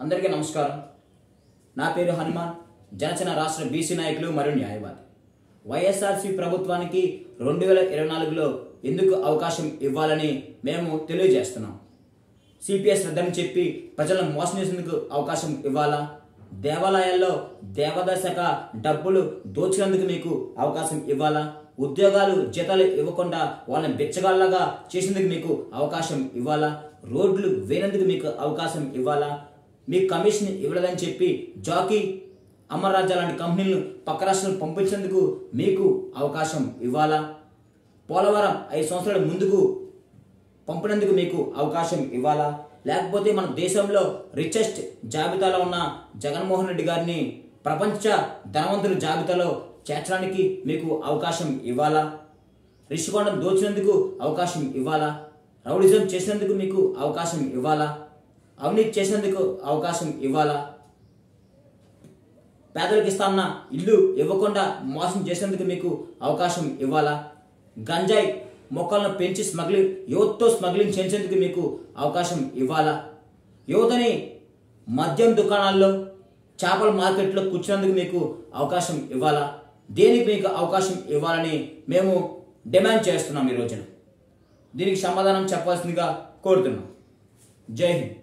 అందరికీ నమస్కారం నా పేరు హనుమాన్ జనసేన రాష్ట్ర బీసీ నాయకులు మరియు న్యాయవాది వైఎస్ఆర్సీ ప్రభుత్వానికి రెండు వేల ఇరవై నాలుగులో ఎందుకు అవకాశం ఇవ్వాలని మేము తెలియజేస్తున్నాం సిపిఎస్ రద్దని చెప్పి ప్రజలను మోసం చేసేందుకు అవకాశం ఇవ్వాలా దేవాలయాల్లో దేవాదాయ శాఖ డబ్బులు దోచినందుకు మీకు అవకాశం ఇవ్వాలా ఉద్యోగాలు జీతాలు ఇవ్వకుండా వాళ్ళని బిచ్చగాళ్ళగా చేసేందుకు మీకు అవకాశం ఇవ్వాలా రోడ్లు వేరేందుకు మీకు అవకాశం ఇవ్వాలా మీకు కమిషన్ ఇవ్వలేదని చెప్పి జాకీ అమర్రాజా లాంటి కంపెనీలను పక్క రాష్ట్రాలకు పంపించేందుకు మీకు అవకాశం ఇవ్వాలా పోలవరం ఐదు సంవత్సరాల ముందుకు పంపినందుకు మీకు అవకాశం ఇవ్వాలా లేకపోతే మన దేశంలో రిచెస్ట్ జాబితాలో ఉన్న జగన్మోహన్ రెడ్డి గారిని ప్రపంచ ధనవంతుల జాబితాలో చేర్చడానికి మీకు అవకాశం ఇవ్వాలా రిషికొండను దోచినందుకు అవకాశం ఇవ్వాలా రౌడిజం చేసినందుకు మీకు అవకాశం ఇవ్వాలా అవినీతి చేసినందుకు అవకాశం ఇవ్వాలా పేదలకు ఇస్తాన్న ఇల్లు ఇవ్వకుండా మోసం చేసేందుకు మీకు అవకాశం ఇవ్వాలా గంజాయి మొక్కలను పెంచి స్మగ్లింగ్ యువతతో స్మగ్లింగ్ చేసేందుకు మీకు అవకాశం ఇవ్వాలా యువతని మద్యం దుకాణాల్లో చేపల మార్కెట్లో కూర్చున్నందుకు మీకు అవకాశం ఇవ్వాలా దేనికి మీకు అవకాశం ఇవ్వాలని మేము డిమాండ్ చేస్తున్నాం ఈ రోజున దీనికి సమాధానం చెప్పాల్సిందిగా కోరుతున్నాం జై హింద్